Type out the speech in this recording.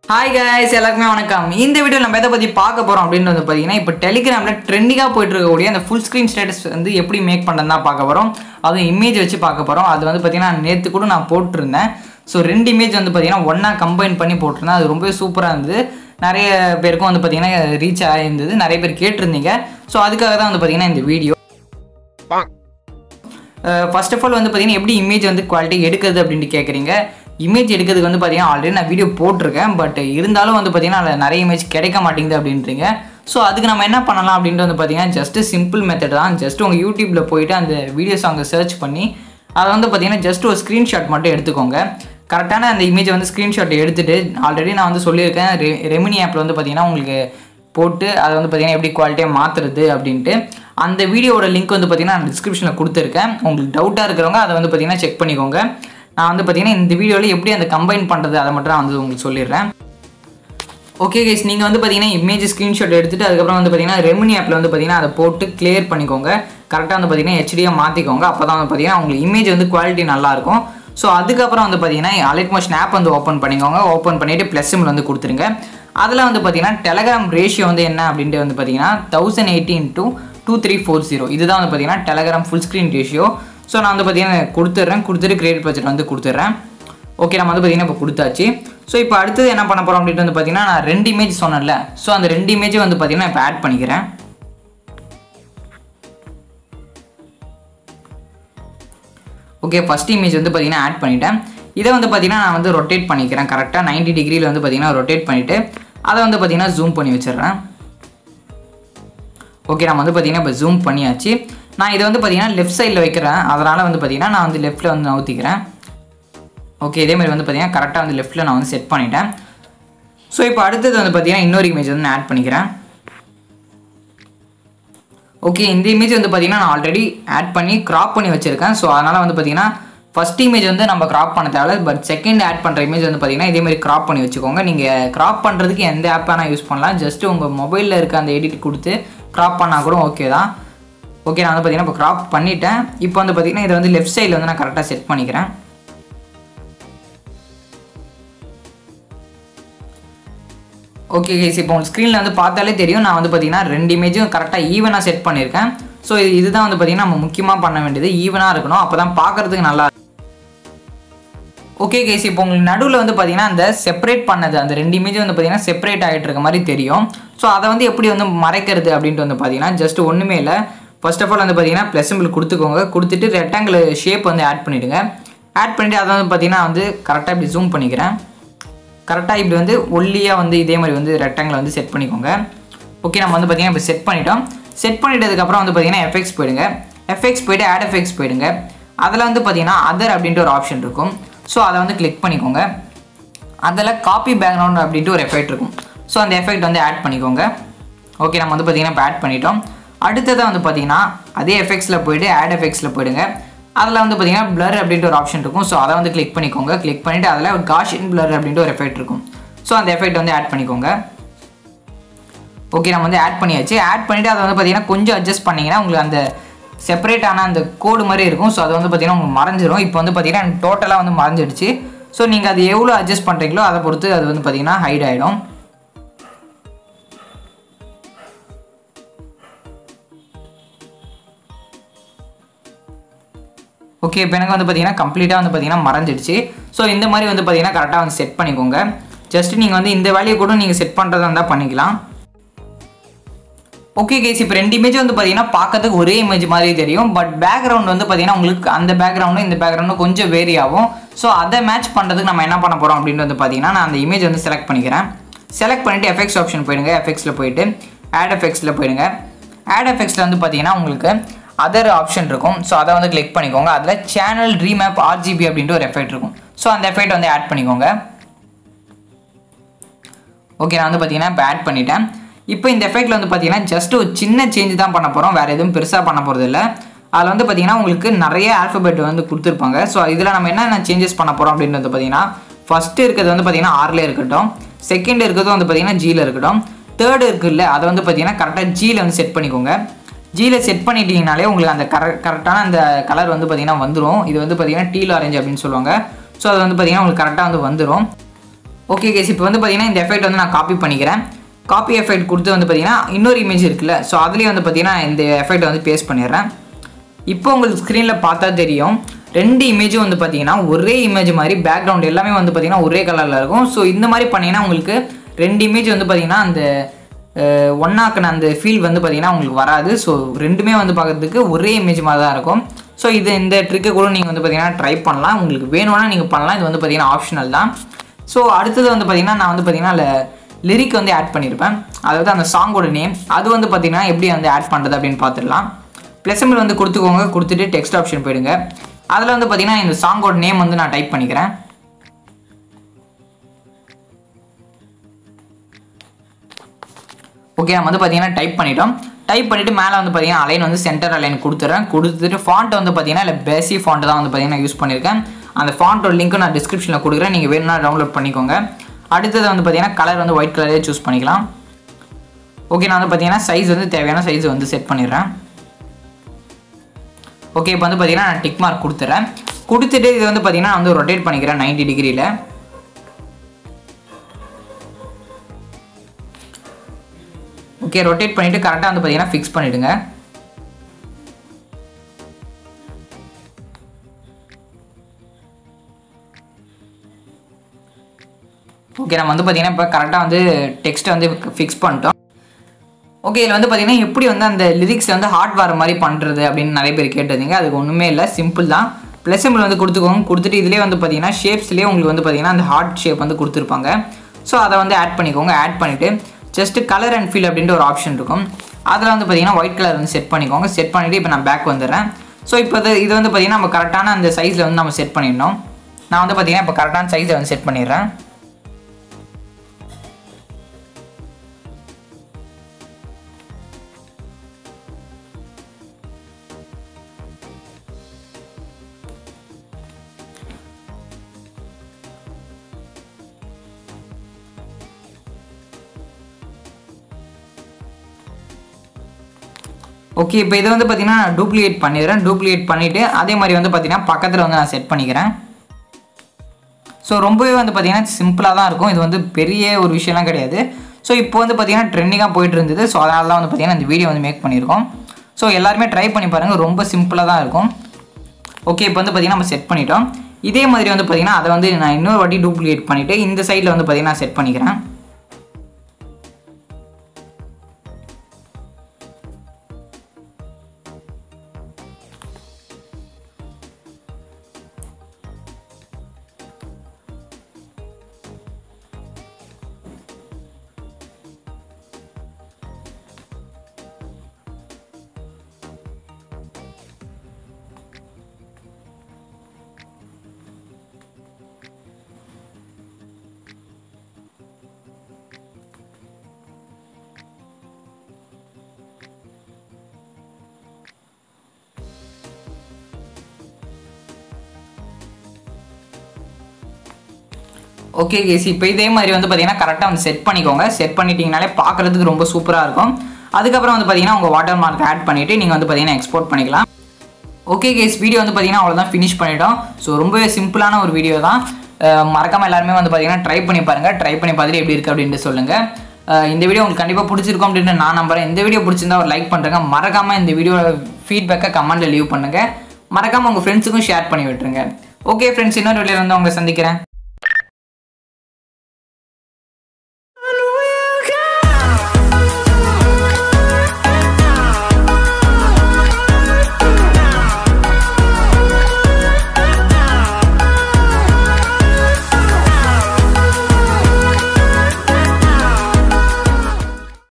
hi guys எல்லாருக்குமே வணக்கம் இந்த வீடியோ நம்ம எதை பற்றி பார்க்க போகிறோம் அப்படின்னு வந்து பார்த்தீங்கன்னா இப்போ டெலிகிராமில் ட்ரெண்டிங்காக போயிட்டு இருக்கக்கூடிய அந்த ஃபுல் ஸ்க்ரீன் ஸ்டேட்டஸ் வந்து எப்படி மேக் பண்ணுறது தான் பார்க்க போகிறோம் அதுவும் இமேஜ் வச்சு பார்க்க போகிறோம் அது வந்து பார்த்தீங்கன்னா நேற்று கூட நான் போட்டிருந்தேன் ஸோ ரெண்டு இமேஜ் வந்து பார்த்தீங்கன்னா ஒன்றா கம்பைன் பண்ணி போட்டிருந்தேன் அது ரொம்பவே சூப்பராக இருந்தது நிறைய பேருக்கும் வந்து பார்த்தீங்கன்னா ரீச் ஆகிருந்தது நிறைய பேர் கேட்டிருந்தீங்க ஸோ அதுக்காக தான் வந்து பார்த்தீங்கன்னா இந்த வீடியோ ஃபர்ஸ்ட் ஆஃப் ஆல் வந்து பார்த்தீங்கன்னா எப்படி இமேஜ் வந்து குவாலிட்டி எடுக்கிறது அப்படின்ட்டு கேட்குறீங்க இமேஜ் எடுக்கிறதுக்கு வந்து பார்த்தீங்கன்னா ஆல்ரெடி நான் வீடியோ போட்டிருக்கேன் பட் இருந்தாலும் வந்து பார்த்தீங்கன்னா அதில் நிறைய இமேஜ் கிடைக்க மாட்டேங்குது அப்படின்றீங்க ஸோ அதுக்கு நம்ம என்ன பண்ணலாம் அப்படின்ட்டு வந்து பார்த்தீங்கன்னா ஜஸ்ட் சிம்பிள் மெத்தட் தான் ஜஸ்ட் உங்கள் யூடியூப்பில் போயிட்டு அந்த வீடியோஸ் அங்கே சர்ச் பண்ணி அதை வந்து பார்த்தீங்கன்னா ஜஸ்ட் ஒரு ஸ்க்ரீன்ஷாட் மட்டும் எடுத்துக்கோங்க கரெக்டான அந்த இமேஜை வந்து ஸ்க்ரீன்ஷாட் எடுத்துட்டு ஆல்ரெடி நான் வந்து சொல்லியிருக்கேன் ரெ ரெமினி ஆப்பில் வந்து பார்த்தீங்கன்னா உங்களுக்கு போட்டு அதை வந்து பார்த்தீங்கன்னா எப்படி குவாலிட்டியாக மாற்றுறது அப்படின்ட்டு அந்த வீடியோவோட லிங்க் வந்து பார்த்தீங்கன்னா நான் டிஸ்கிரிப்ஷனில் கொடுத்துருக்கேன் உங்களுக்கு டவுட்டாக இருக்கிறவங்க அதை வந்து பார்த்தீங்கன்னா செக் பண்ணிக்கோங்க நான் வந்து பார்த்தீங்கன்னா இந்த வீடியோவில் எப்படி அந்த கம்பைன் பண்ணுறது அதை மட்டும் நான் வந்து உங்களுக்கு சொல்லிடுறேன் ஓகே கைஸ் நீங்கள் வந்து பார்த்தீங்கன்னா இமேஜ் ஸ்க்ரீன்ஷாட் எடுத்துட்டு அதுக்கப்புறம் வந்து பார்த்தீங்கன்னா ரெமினி ஆப்பில் வந்து பார்த்தீங்கன்னா அதை போட்டு கிளியர் பண்ணிக்கோங்க கரெக்டாக வந்து பார்த்தீங்கன்னா ஹெச்டியாக மாற்றிக்கோங்க அப்போ தான் வந்து பார்த்தீங்கன்னா உங்களுக்கு இமேஜ் வந்து குவாலிட்டி நல்லாயிருக்கும் ஸோ அதுக்கப்புறம் வந்து பார்த்தீங்கன்னா அலைட் மோஷன் ஆப் வந்து ஓப்பன் பண்ணிக்கோங்க ஓப்பன் பண்ணிவிட்டு ப்ளஸ் சிம்பிள் வந்து கொடுத்துருங்க அதில் வந்து பார்த்தீங்கன்னா டெலகிராம் ரேஷியோ வந்து என்ன அப்படின்ட்டு வந்து பார்த்தீங்கன்னா thousand eighteen to two three four zero இதுதான் வந்து பார்த்தீங்கன்னா Telegram full screen ratio so நான் வந்து பார்த்தீங்கன்னா கொடுத்துட்றேன் கொடுத்துட்டு கிரியேட் பட்ஜெட் வந்து கொடுத்துட்றேன் ஓகே நம்ம வந்து பார்த்தீங்கன்னா இப்போ கொடுத்தாச்சு ஸோ இப்போ அடுத்தது என்ன பண்ண போகிறோம் அப்படின்ட்டு வந்து பார்த்தீங்கன்னா நான் ரெண்டு இமேஜ் சொன்னேன்ல ஸோ அந்த ரெண்டு இமேஜும் வந்து பார்த்தீங்கன்னா இப்போ ஆட் பண்ணிக்கிறேன் ஓகே ஃபஸ்ட் இமேஜ் வந்து பார்த்தீங்கன்னா ஆட் பண்ணிட்டேன் இதை வந்து பார்த்தீங்கன்னா நான் வந்து ரொட்டேட் பண்ணிக்கிறேன் கரெக்டாக 90 டிகிரியில் வந்து பார்த்தீங்கன்னா ரொட்டேட் பண்ணிவிட்டு அதை வந்து பார்த்தீங்கன்னா ஜூம் பண்ணி வச்சிடுறேன் ஓகே நம்ம வந்து பார்த்தீங்கன்னா இப்போ ஜூம் பண்ணியாச்சு நான் இதை வந்து பார்த்தீங்கன்னா லெஃப்ட் சைடில் வைக்கிறேன் அதனால் வந்து பார்த்தீங்கன்னா நான் வந்து லெஃப்ட்டில் வந்து நவுத்திக்கிறேன் ஓகே இதே மாதிரி வந்து பார்த்தீங்கன்னா கரெக்டாக வந்து லெஃப்ட்டில் நான் வந்து செட் பண்ணிட்டேன் ஸோ இப்போ அடுத்தது வந்து பார்த்தீங்கன்னா இன்னொரு இமேஜ் வந்து நான் ஆட் பண்ணிக்கிறேன் ஓகே இந்த இமேஜ் வந்து பார்த்தீங்கன்னா நான் ஆல்ரெடி ஆட் பண்ணி கிராப் பண்ணி வச்சுருக்கேன் ஸோ அதனால் வந்து பார்த்தீங்கன்னா ஃபஸ்ட் இமேஜ் வந்து நம்ம கிராப் பண்ண தேவை பட் செகண்ட் ஆட் பண்ணுற இமேஜ் வந்து பார்த்தீங்கன்னா இதே மாதிரி கிராப் பண்ணி வச்சுக்கோங்க நீங்கள் கிராப் பண்ணுறதுக்கு எந்த ஆப் வேணால் யூஸ் பண்ணலாம் ஜஸ்ட் உங்கள் மொபைலில் இருக்க அந்த எடிட் கொடுத்து கிராப் பண்ணால் கூட ஓகே தான் ஓகே நான் வந்து பார்த்தீங்கன்னா இப்போ கிராப் பண்ணிட்டேன் இப்போ வந்து பார்த்தீங்கன்னா இதை வந்து லெஃப்ட் சைடில் வந்து நான் கரெக்டாக செட் பண்ணிக்கிறேன் ஓகே கைஸ் இப்போ உங்களுக்கு ஸ்க்ரீனில் வந்து பார்த்தாலே தெரியும் நான் வந்து பார்த்தீங்கன்னா ரெண்டு இமேஜும் கரெக்டாக ஈவனாக செட் பண்ணியிருக்கேன் ஸோ இதுதான் வந்து பார்த்தீங்கன்னா நம்ம முக்கியமாக பண்ண வேண்டியது ஈவனாக இருக்கணும் அப்போ தான் பார்க்குறதுக்கு நல்லா ஓகே கேஸ் இப்போ உங்களுக்கு நடுவில் வந்து பார்த்தீங்கன்னா அந்த செப்பரேட் பண்ணது அந்த ரெண்டு இமேஜ் வந்து பார்த்தீங்கன்னா செப்பரேட் ஆகிட்டு இருக்க மாதிரி தெரியும் ஸோ அதை வந்து எப்படி வந்து மறைக்கிறது அப்படின்ட்டு வந்து பார்த்தீங்கன்னா ஜஸ்ட் ஒன்றுமே இல்லை ஃபர்ஸ்ட் ஆஃப் ஆல் வந்து பார்த்தீங்கன்னா ப்ளஸ் சிம்பிள் கொடுத்துக்கோங்க கொடுத்துட்டு ரெக்டாங்கிள் ஷேப் வந்து ஆட் பண்ணிவிடுங்க ஆட் பண்ணிவிட்டு அதை வந்து பார்த்தீங்கன்னா வந்து கரெக்டாக இப்படி ஜூம் பண்ணிக்கிறேன் கரெக்டாக இப்படி வந்து ஒல்லியாக வந்து இதே மாதிரி வந்து ரெக்டாங்கில் வந்து செட் பண்ணிக்கோங்க ஓகே நம்ம வந்து பார்த்தீங்கன்னா இப்போ செட் பண்ணிட்டோம் செட் பண்ணிட்டதுக்கப்புறம் வந்து பார்த்தீங்கன்னா எஃபெக்ட்ஸ் போயிடுங்க எஃபெக்ட்ஸ் போயிட்டு ஆட் எஃபெக்ட்ஸ் போயிடுங்க அதில் வந்து பார்த்தீங்கன்னா அதர் அப்படின்ட்டு ஒரு ஆப்ஷன் இருக்கும் ஸோ அதை வந்து கிளிக் பண்ணிக்கோங்க அதில் காப்பி பேக்ரவுண்ட் அப்படின்ட்டு ஒரு எஃபெக்ட் இருக்கும் ஸோ அந்த எஃபெக்ட் வந்து ஆட் பண்ணிக்கோங்க ஓகே நம்ம வந்து பார்த்தீங்கன்னா இப்போ ஆட் பண்ணிட்டோம் அடுத்ததாக வந்து பார்த்தீங்கன்னா அதே எஃபெக்ட்ஸில் போயிட்டு ஆட் எஃபெக்ட்ஸில் போயிடுங்க அதில் வந்து பார்த்தீங்கன்னா பிளர் அப்படின்ட்டு ஒரு ஆப்ஷன் இருக்கும் ஸோ அதை வந்து கிளிக் பண்ணிக்கோங்க கிளிக் பண்ணிவிட்டு அதில் ஒரு காஷின் பிளர் அப்படின்ட்டு ஒரு எஃபெக்ட் இருக்கும் ஸோ அந்த எஃபெக்ட் வந்து ஆட் பண்ணிக்கோங்க ஓகே நம்ம வந்து ஆட் பண்ணியாச்சு ஆட் பண்ணிவிட்டு அதை வந்து பார்த்தீங்கன்னா கொஞ்சம் அட்ஜஸ்ட் பண்ணிங்கன்னா உங்களுக்கு அந்த செப்பரேட்டான அந்த கோடு மாதிரி இருக்கும் ஸோ அது வந்து பார்த்தீங்கன்னா உங்களுக்கு மறைஞ்சிரும் இப்போ வந்து பார்த்தீங்கன்னா டோட்டலாக வந்து மறைஞ்சிடுச்சு ஸோ நீங்கள் அது எவ்வளோ அட்ஜஸ்ட் பண்ணுறீங்களோ அதை பொறுத்து அது வந்து பார்த்தீங்கன்னா ஹைட் ஆகிடும் ஓகே இப்போ எனக்கு வந்து பார்த்தீங்கன்னா கம்ப்ளீட்டாக வந்து பார்த்தீங்கன்னா மறைஞ்சிடுச்சு ஸோ இந்த மாதிரி வந்து பார்த்தீங்கன்னா கரெக்டாக வந்து செட் பண்ணிக்கோங்க ஜஸ்ட் நீங்கள் வந்து இந்த வேலையை கூட நீங்கள் செட் பண்ணுறதா இருந்தால் பண்ணிக்கலாம் ஓகே கேஸ் இப்போ ரெண்டு இமேஜ் வந்து பார்த்தீங்கன்னா பார்க்கறதுக்கு ஒரே இமேஜ் மாதிரி தெரியும் பட் பேக்ரவுண்ட் வந்து பார்த்தீங்கன்னா உங்களுக்கு அந்த பேக்ரவுண்டும் இந்த பேக்ரவுண்டும் கொஞ்சம் வேரி ஆகும் ஸோ அதை மேட்ச் பண்ணுறதுக்கு நம்ம என்ன பண்ண போகிறோம் அப்படின்னு வந்து பார்த்தீங்கன்னா நான் அந்த இமேஜ் வந்து செலக்ட் பண்ணிக்கிறேன் செலக்ட் பண்ணிவிட்டு எஃபெக்ட்ஸ் ஆப்ஷன் போயிடுங்க எஃபெக்ட்ஸில் போயிட்டு ஆட் எஃபெக்ட்ஸில் போயிடுங்க ஆட் எஃபெக்ட்ஸில் வந்து பார்த்தீங்கன்னா உங்களுக்கு அதர் ஆப்ஷன் இருக்கும் ஸோ அதை வந்து கிளிக் பண்ணிக்கோங்க அதில் சேனல் ரீமேப் ஆர்ஜிபி அப்படின்ட்டு ஒரு எஃபெக்ட் இருக்கும் ஸோ அந்த எஃபெக்ட் வந்து ஆட் பண்ணிக்கோங்க ஓகே நான் வந்து பார்த்தீங்கன்னா இப்போ ஆட் பண்ணிட்டேன் இப்போ இந்த எஃபெக்ட்டில் வந்து பார்த்தீங்கன்னா ஜஸ்ட் ஒரு சின்ன சேஞ்ச் தான் பண்ண போகிறோம் வேறு எதுவும் பெருசாக பண்ண போகிறது இல்லை அதில் வந்து பார்த்தீங்கன்னா உங்களுக்கு நிறைய ஆல்ஃபபெட் வந்து கொடுத்துருப்பாங்க ஸோ இதில் நம்ம என்னென்ன சேஞ்சஸ் பண்ண போகிறோம் அப்படின்னு வந்து பார்த்தீங்கன்னா ஃபஸ்ட்டு இருக்கிறது வந்து பார்த்தீங்கன்னா ஆறில் இருக்கட்டும் செகண்ட் இருக்கிறது வந்து பார்த்தீங்கன்னா ஜியில் இருக்கட்டும் தேர்டு இருக்குல்ல அதை வந்து பார்த்தீங்கன்னா கரெக்டாக ஜியில் வந்து செட் பண்ணிக்கோங்க ஜியில் செட் பண்ணிட்டீங்கனாலே உங்களுக்கு அந்த கர கரெக்டான அந்த கலர் வந்து பார்த்தீங்கன்னா வந்துடும் இது வந்து பார்த்தீங்கன்னா டீல் ஆரஞ்சு அப்படின்னு சொல்லுவாங்க ஸோ அது வந்து பார்த்தீங்கன்னா உங்களுக்கு கரெக்டாக வந்து வந்துடும் ஓகே கேஸ் இப்போ வந்து பார்த்தீங்கன்னா இந்த எஃபெக்ட் வந்து நான் காப்பி பண்ணிக்கிறேன் காப்பி எஃபெக்ட் கொடுத்து வந்து பார்த்தீங்கன்னா இன்னொரு இமேஜ் இருக்குல்ல ஸோ அதுலேயே வந்து பார்த்தீங்கன்னா இந்த எஃபெக்ட் வந்து பேஸ்ட் பண்ணிடுறேன் இப்போ உங்களுக்கு ஸ்க்ரீனில் பார்த்தா தெரியும் ரெண்டு இமேஜும் வந்து பார்த்தீங்கன்னா ஒரே இமேஜ் மாதிரி பேக்ரவுண்ட் எல்லாமே வந்து பார்த்தீங்கன்னா ஒரே கலரில் இருக்கும் ஸோ இந்த மாதிரி பண்ணீங்கன்னா உங்களுக்கு ரெண்டு இமேஜ் வந்து பார்த்தீங்கன்னா அந்த ஒன்னாக்கின அந்த ஃபீல் வந்து பார்த்தீங்கன்னா உங்களுக்கு வராது ஸோ ரெண்டுமே வந்து பார்க்கறதுக்கு ஒரே இமேஜ் மாதிரி தான் இருக்கும் ஸோ இது இந்த ட்ரிக்கை கூட நீங்கள் வந்து பார்த்தீங்கன்னா ட்ரை பண்ணலாம் உங்களுக்கு வேணும்னா நீங்கள் பண்ணலாம் இது வந்து பார்த்தீங்கன்னா ஆப்ஷனல் தான் ஸோ அடுத்தது வந்து பார்த்தீங்கன்னா நான் வந்து பார்த்தீங்கன்னா லிரிக் வந்து ஆட் பண்ணியிருப்பேன் அதாவது அந்த சாங்கோட நேம் அது வந்து பார்த்தீங்கன்னா எப்படி வந்து ஆட் பண்ணுறது அப்படின்னு பார்த்துடலாம் ப்ளஸ் சிம்பிள் வந்து கொடுத்துக்கோங்க கொடுத்துட்டு டெக்ஸ்ட் ஆப்ஷன் போயிடுங்க அதில் வந்து பார்த்தீங்கன்னா இந்த சாங்கோட நேம் வந்து நான் டைப் பண்ணிக்கிறேன் ஓகே நம்ம வந்து பார்த்தீங்கன்னா டைப் பண்ணிட்டோம் டைப் பண்ணிவிட்டு மேலே வந்து பார்த்தீங்கன்னா அலைன் வந்து சென்டர் அலைன் கொடுத்துறேன் கொடுத்துட்டு ஃபாண்ட் வந்து பார்த்தீங்கன்னா இல்லை பேசி ஃபாண்ட் தான் வந்து பார்த்தீங்கன்னா யூஸ் பண்ணியிருக்கேன் அந்த ஃபாண்ட்டோட லிங்க்கும் நான் டிஸ்கிரிப்ஷனில் கொடுக்குறேன் நீங்கள் வேணும்னா டவுன்லோட் பண்ணிக்கோங்க அடுத்தது வந்து பார்த்தீங்கன்னா கலர் வந்து ஒயிட் கலரே சூஸ் பண்ணிக்கலாம் ஓகே நான் வந்து பார்த்தீங்கன்னா சைஸ் வந்து தேவையான சைஸ் வந்து செட் பண்ணிடுறேன் ஓகே இப்போ வந்து பார்த்தீங்கன்னா நான் டிக் மார்க் கொடுத்துறேன் கொடுத்துட்டு இது வந்து பார்த்தீங்கன்னா நான் வந்து ரொட்டேட் பண்ணிக்கிறேன் 90 டிகிரியில் ஓகே ரொட்டேட் பண்ணிவிட்டு கரெக்டாக வந்து பார்த்தீங்கன்னா ஃபிக்ஸ் பண்ணிவிடுங்க ஓகே நம்ம வந்து பார்த்தீங்கன்னா இப்போ கரெக்டாக வந்து டெக்ஸ்ட்டை வந்து ஃபிக்ஸ் பண்ணிட்டோம் ஓகே இதில் வந்து பார்த்தீங்கன்னா எப்படி வந்து அந்த லிரிக்ஸ் வந்து ஹார்ட் வர மாதிரி பண்ணுறது அப்படின்னு நிறைய பேர் கேட்டிருந்தீங்க அதுக்கு ஒன்றுமே இல்லை சிம்பிள் தான் ப்ளஸ் சிம்பிள் வந்து கொடுத்துக்கோங்க கொடுத்துட்டு இதிலே வந்து பார்த்தீங்கன்னா ஷேப்ஸ்லேயே உங்களுக்கு வந்து பார்த்தீங்கன்னா அந்த ஹார்ட் ஷேப் வந்து கொடுத்துருப்பாங்க ஸோ அதை வந்து ஆட் பண்ணிக்கோங்க ஆட் பண்ணிவிட்டு ஜஸ்ட் கலர் அண்ட் ஃபீல் அப்படின்ற ஒரு ஆப்ஷன் இருக்கும் அதில் வந்து பார்த்தீங்கன்னா ஒயிட் கலர் வந்து செட் பண்ணிக்கோங்க செட் பண்ணிவிட்டு இப்போ நான் பேக் வந்துடுறேன் ஸோ இப்போ இது இது வந்து பார்த்தீங்கன்னா நம்ம கரெக்டான அந்த சைஸில் வந்து நம்ம செட் பண்ணிடணும் நான் வந்து பார்த்தீங்கன்னா இப்போ கரெக்டான சைஸை வந்து செட் பண்ணிடுறேன் ஓகே இப்போ இதை வந்து பார்த்தீங்கன்னா நான் டூப்ளிகேட் பண்ணிடுறேன் டூப்ளிகேட் பண்ணிவிட்டு அதே மாதிரி வந்து பார்த்தீங்கன்னா பக்கத்தில் வந்து நான் செட் பண்ணிக்கிறேன் ஸோ ரொம்பவே வந்து பார்த்தீங்கன்னா சிம்பிளாக தான் இருக்கும் இது வந்து பெரிய ஒரு விஷயம்லாம் கிடையாது ஸோ இப்போ வந்து பார்த்தீங்கன்னா ட்ரெண்டிங்காக போயிட்டு இருந்தது ஸோ அதனால தான் வந்து பார்த்தீங்கன்னா இந்த வீடியோ வந்து மேக் பண்ணியிருக்கோம் ஸோ எல்லாருமே ட்ரை பண்ணி பாருங்கள் ரொம்ப சிம்பிளாக தான் இருக்கும் ஓகே இப்போ வந்து பார்த்தீங்கன்னா நம்ம செட் பண்ணிட்டோம் இதே மாதிரி வந்து பார்த்தீங்கன்னா அதை வந்து நான் இன்னொரு வாட்டி டூப்ளிகேட் பண்ணிவிட்டு இந்த சைடில் வந்து பார்த்தீங்கன்னா நான் செட் பண்ணிக்கிறேன் ஓகே கேசி இப்போ இதே மாதிரி வந்து பார்த்தீங்கன்னா கரெக்டாக வந்து செட் பண்ணிக்கோங்க செட் பண்ணிட்டீங்கனாலே பார்க்குறதுக்கு ரொம்ப சூப்பராக இருக்கும் அதுக்கப்புறம் வந்து பார்த்தீங்கன்னா உங்கள் வாட்டர் மார்க் ஆட் பண்ணிவிட்டு நீங்கள் வந்து பார்த்தீங்கன்னா எக்ஸ்போர்ட் பண்ணிக்கலாம் ஓகே கேஸ் வீடியோ வந்து பார்த்தீங்கன்னா அவ்வளோதான் ஃபினிஷ் பண்ணிட்டோம் ஸோ ரொம்பவே சிம்பிளான ஒரு வீடியோ தான் அஹ் மறக்காம எல்லாருமே வந்து பார்த்தீங்கன்னா ட்ரை பண்ணி பாருங்கள் ட்ரை பண்ணி பார்த்துட்டு எப்படி இருக்குது அப்படின்ட்டு சொல்லுங்கள் அஹ் இந்த வீடியோ உங்களுக்கு கண்டிப்பாக பிடிச்சிருக்கும் அப்படின்னு நான் நம்புறேன் இந்த வீடியோ பிடிச்சிருந்தா ஒரு லைக் பண்ணுறேங்க மறக்காமல் இந்த வீடியோ ஃபீட்பேக்கை கமெண்ட்டில் லீவ் பண்ணுங்கள் மறக்காமல் உங்கள் ஃப்ரெண்ட்ஸுக்கும் ஷேர் பண்ணி விட்டுருங்க ஓகே ஃப்ரெண்ட்ஸ் இன்னொரு வீடியோவில் வந்து உங்களை சந்திக்கிறேன்